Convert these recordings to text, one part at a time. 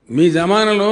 మీ జమానాలో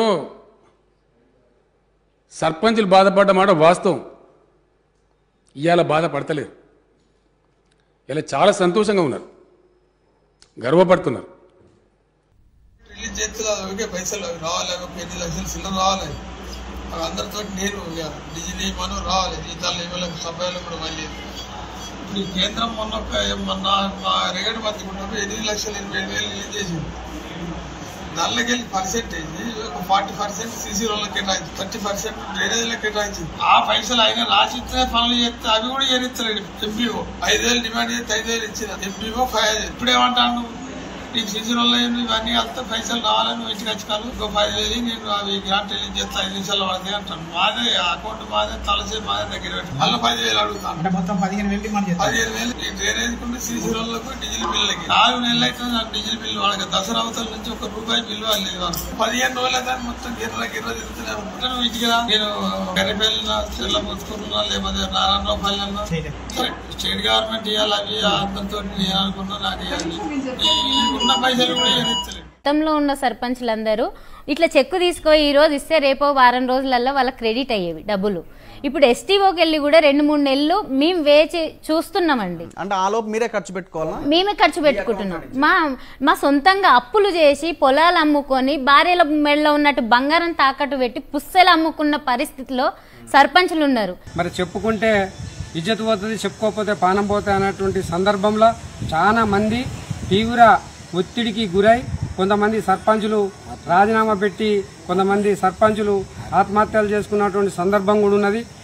సర్పంచులు బాధపడ్డ మాట వాస్తవం ఇవాళ బాధపడతలేరు ఇలా చాలా సంతోషంగా ఉన్నారు గర్వపడుతున్నారు రిలీజ్ చేస్తే ఓకే పైసలు అవి రావాలి ఒక ఎన్ని లక్షలు చిల్లర రావాలి అవి అందరితో నేను ఇక డిజిల్ మనం రావాలి జీతాలు ఇవ్వలేము సభ్యులు కూడా మళ్ళీ ఇప్పుడు ఈ కేంద్రం మొన్న ఒక మొన్న మా రేగడి మంత్రి ఉన్నప్పుడు ఎనిమిది లక్షలు ఎనభై ఏడు వేలు రిలీజ్ చేసింది దానిలోకెళ్ళి పర్సెంటేజ్ ఒక ఫార్టీ పర్సెంట్ సీసీ రోడ్లకు కేటాయించి థర్టీ పర్సెంట్ డ్రైనేజీలకు కేటాయించింది ఆ పైసలు ఆయన రాసిస్తే పనులు చేస్తే అవి కూడా చేరిస్తలేడు ఎంపీఓ ఐదు వేలు డిమాండ్ చేస్తే ఐదు వేలు ఇచ్చిన ఎంపీఓ ఫైవ్ వేలు ఇప్పుడు ఏమంటాను నీకు సీసీ రోడ్లు అయింది ఇవన్నీ అంతా పైసలు రావాలని నువ్వు ఇంటికి వచ్చి ఇంకో పది వేలు నేను అవి గ్రాంట్ రిలీజ్ చేస్తే ఐదు నిమిషాలు పడతాయి అంటాను మాదే అకౌంట్ మాదే తలసే మాదే దగ్గర పెట్టి మళ్ళీ పది వేలు అడుగుతాను అంటే మొత్తం పదిహేను వేలు డిమాండ్ చేస్తారు పదిహేను వేలు ఈ డ్రైనేజ్ కుంటే సీసీ రోడ్లకు డీజిల్ బిల్లులకి నాలుగు నెలలు అయితే నాకు డీజిల్ బిల్లు వాళ్ళకి దసరా అవతల నుంచి ఒక రూపాయి బిల్లు వాళ్ళది వాళ్ళు పదిహేను రోజుల దాన్ని మొత్తం గిర్ర గిర్ర తిరుగుతూనే ఉంటాను నువ్వు ఇంటికి రా నేను గరిపెళ్ళినా చెల్ల ముచ్చుకున్నా లేకపోతే నారాయణ పల్లెన్నా చేయలేదు సరే స్టేట్ గవర్నమెంట్ ఇవ్వాలి అవి అంతంతో నేను అనుకున్నా నాకు ఇవ్వాలి ఈ ఉన్న పైసలు కూడా ఇవ్వలేదు గతంలో ఉన్న సర్పంచ్లందరూ ఇట్లా చెక్కు తీసుకో ఈ రోజు ఇస్తే రేపో వారం రోజులలో వాళ్ళకి క్రెడిట్ అయ్యేవి డబ్బులు ఇప్పుడు ఎస్టీఓకి వెళ్ళి కూడా రెండు మూడు నెలలు మేము వేచి చూస్తున్నామండి అంటే ఆ లోపు మీరే ఖర్చు పెట్టుకోవాలా మేమే ఖర్చు పెట్టుకుంటున్నాం మా మా సొంతంగా అప్పులు చేసి పొలాలు అమ్ముకొని భార్యల మెడలో ఉన్నట్టు బంగారం తాకట్టు పెట్టి పుస్తలు అమ్ముకున్న పరిస్థితిలో సర్పంచులు ఉన్నారు మరి చెప్పుకుంటే ఇజ్జత్ పోతుంది చెప్పుకోకపోతే పానం పోతుంది అనేటువంటి సందర్భంలో చాలా మంది తీవ్ర ఒత్తిడికి గురై కొంతమంది సర్పంచులు రాజీనామా పెట్టి కొంతమంది సర్పంచులు ఆత్మహత్యలు చేసుకున్నటువంటి సందర్భం కూడా ఉన్నది